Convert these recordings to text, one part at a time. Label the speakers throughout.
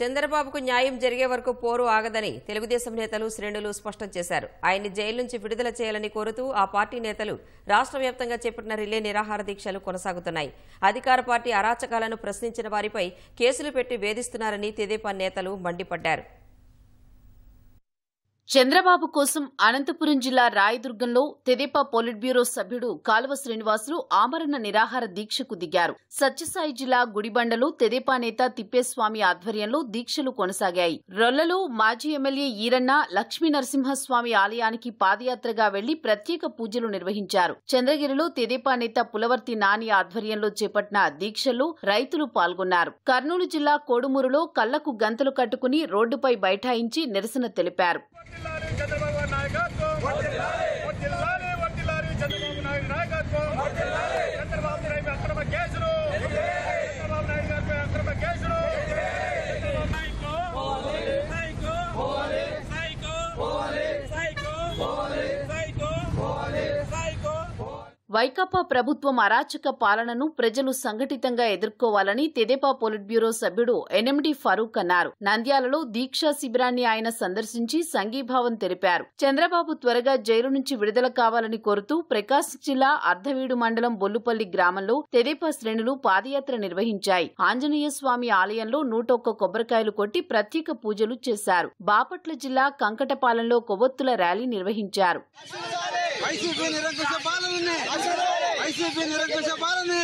Speaker 1: చంద్రబాబుకు న్యాయం జరిగే వరకు పోరు ఆగదని తెలుగుదేశం నేతలు శ్రేణులు స్పష్టం చేశారు ఆయన్ని జైలు నుంచి విడుదల చేయాలని కోరుతూ ఆ పార్టీ నేతలు రాష్ట్ర వ్యాప్తంగా చేపట్టిన రిలే నిరాహార దీక్షలు కొనసాగుతున్నాయి అధికార పార్టీ అరాచకాలను ప్రశ్నించిన వారిపై కేసులు పెట్టి వేధిస్తున్నారని తెదేపా నేతలు మండిపడ్డారు
Speaker 2: చంద్రబాబు కోసం అనంతపురం జిల్లా రాయదుర్గంలో తెదేపా పొలిట్ బ్యూరో సభ్యుడు కాలువ శ్రీనివాసులు ఆమరణ నిరాహార దీక్షకు దిగారు సత్యసాయి జిల్లా గుడిబండలో తెదేపా నేత తిప్పేస్వామి ఆధ్వర్యంలో దీక్షలు కొనసాగాయి రొల్లలో మాజీ ఎమ్మెల్యే ఈరన్న లక్ష్మీ నరసింహస్వామి ఆలయానికి పాదయాత్రగా వెళ్లి ప్రత్యేక పూజలు నిర్వహించారు చంద్రగిరిలో తెదేపా నేత పులవర్తి నాని ఆధ్వర్యంలో చేపట్టిన దీక్షల్లో రైతులు పాల్గొన్నారు కర్నూలు జిల్లా కోడుమూరులో కళ్లకు గంతలు కట్టుకుని రోడ్డుపై బైఠాయించి నిరసన తెలిపారు
Speaker 3: వర్ధిల్లాలి చంద్రబాబు నాయకత్వం వర్ధిల్లాలి వర్ధిల్లాలి చంద్రబాబు నాయుడు నాయకత్వం చంద్రబాబు నాయుడు అక్రమ కేసులు చంద్రబాబు నాయుడు గారిపై అక్రమ కేసులు Chandrababu Naidu psycho psycho psycho psycho
Speaker 2: Vaikapa ప్రభుత్వం అరాచక పాలనను ప్రజలు సంఘటితంగా ఎదుర్కోవాలని తెదేపా పొలిట్ బ్యూరో సభ్యుడు ఎన్ఎండి ఫరూక్ అన్నారు నంద్యాలలో దీక్షా శిబిరాన్ని ఆయన సందర్శించి సంఘీభావం తెలిపారు చంద్రబాబు త్వరగా జైలు నుంచి విడుదల కావాలని కోరుతూ ప్రకాశం జిల్లా అర్ధవీడు మండలం బొల్లుపల్లి గ్రామంలో తెదేపా శ్రేణులు పాదయాత్ర నిర్వహించాయి ఆంజనేయ స్వామి ఆలయంలో నూటొక్క కొబ్బరికాయలు కొట్టి ప్రత్యేక పూజలు చేశారు బాపట్ల జిల్లా కంకటపాలెంలో కొవ్వొత్తుల ర్యాలీ నిర్వహించారు
Speaker 4: వైసీపీ నిరంకుశ పాలనని వైసీపీ నిరంకుశ పాలన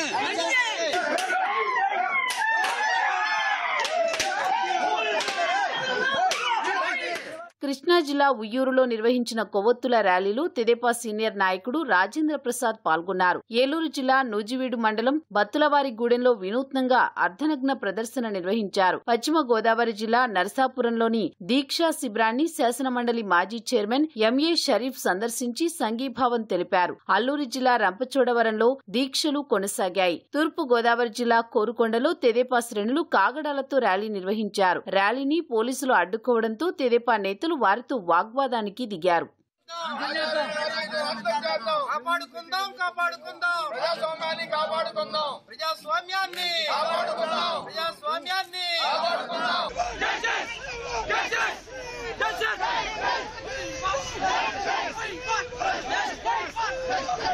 Speaker 2: కృష్ణా జిల్లా ఉయ్యూరులో నిర్వహించిన కొవ్వొత్తుల ర్యాలీలో తెదేపా సీనియర్ నాయకుడు రాజేంద్ర ప్రసాద్ పాల్గొన్నారు ఏలూరు జిల్లా నూజివీడు మండలం బత్తులవారిగూడెంలో వినూత్నంగా అర్ధనగ్న ప్రదర్శన నిర్వహించారు పశ్చిమ గోదావరి జిల్లా నరసాపురంలోని దీక్షా శిబిరాన్ని శాసనమండలి మాజీ చైర్మన్ ఎంఏ షరీఫ్ సందర్శించి సంఘీభావం తెలిపారు అల్లూరు జిల్లా రంపచోడవరంలో దీక్షలు కొనసాగాయి తూర్పు గోదావరి జిల్లా కోరుకొండలో తెదేపా శ్రేణులు కాగడాలతో ర్యాలీ నిర్వహించారు ర్యాలీని పోలీసులు అడ్డుకోవడంతో తెదేపా నేతలు వారితో వాగ్వాదానికి దిగారు
Speaker 3: కాపాడుకుందాం కాపాడుకుందాం ప్రజాస్వామ్యాన్ని కాపాడుకుందాం ప్రజాస్వామ్యాన్ని కాపాడుకుందాం ప్రజాస్వామ్యాన్ని
Speaker 5: Justice! Justice! Justice!